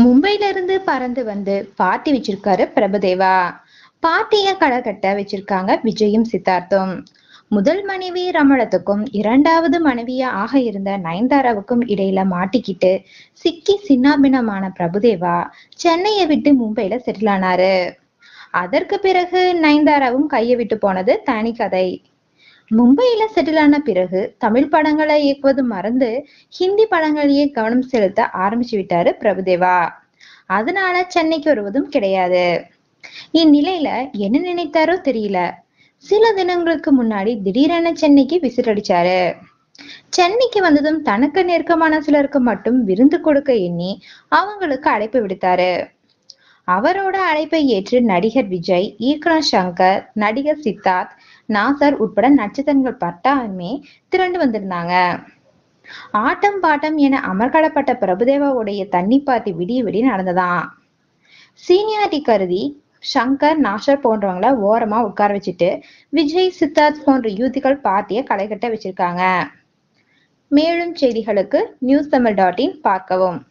மும்பையில இருந்து பறந்து வந்து பார்ட்டி வச்சிருக்காரு பிரபுதேவா பார்ட்டிய களகட்ட வச்சிருக்காங்க விஜயும் சித்தார்த்தும் முதல் மனைவி ரமணத்துக்கும் இரண்டாவது மனைவியா ஆக இருந்த நயன்தாராவுக்கும் இடையில மாட்டிக்கிட்டு சிக்கி சின்னாபின்னமான பிரபுதேவா சென்னையை விட்டு மும்பையில செட்டில் ஆனாரு அதற்கு பிறகு நயன்தாராவும் கையை விட்டு போனது தனி கதை மும்பையில செட்டில் ஆன பிறகு தமிழ் படங்களை இயக்குவது மறந்து ஹிந்தி படங்களையே கவனம் செலுத்த ஆரம்பிச்சு விட்டாரு பிரபுதேவா அதனால சென்னைக்கு வருவதும் கிடையாது இந்நிலையில என்ன நினைத்தாரோ தெரியல சில தினங்களுக்கு முன்னாடி திடீரென சென்னைக்கு விசிட் அடிச்சாரு சென்னைக்கு வந்ததும் தனக்கு நெருக்கமான சிலருக்கு மட்டும் விருந்து கொடுக்க எண்ணி அவங்களுக்கு அழைப்பு விடுத்தாரு அவரோட அழைப்பை ஏற்று நடிகர் விஜய் இயக்குனர் சங்கர் நடிகர் சித்தார்த் நாசர் உட்பட நட்சத்திரங்கள் பட்டாமே திரண்டு வந்திருந்தாங்க ஆட்டம் பாட்டம் என அமர்கலப்பட்ட பிரபுதேவாவுடைய தண்ணி பார்ட்டி விடிய விடிய நடந்ததாம் சீனியாரிட்டி கருதி சங்கர் நாசர் போன்றவங்கள ஓரமா உட்கார வச்சுட்டு விஜய் சித்தார்த் போன்ற யூத்திகள் பார்ட்டியை களைகட்ட வச்சிருக்காங்க மேலும் செய்திகளுக்கு நியூஸ் தமிழ் டாட் இன் பார்க்கவும்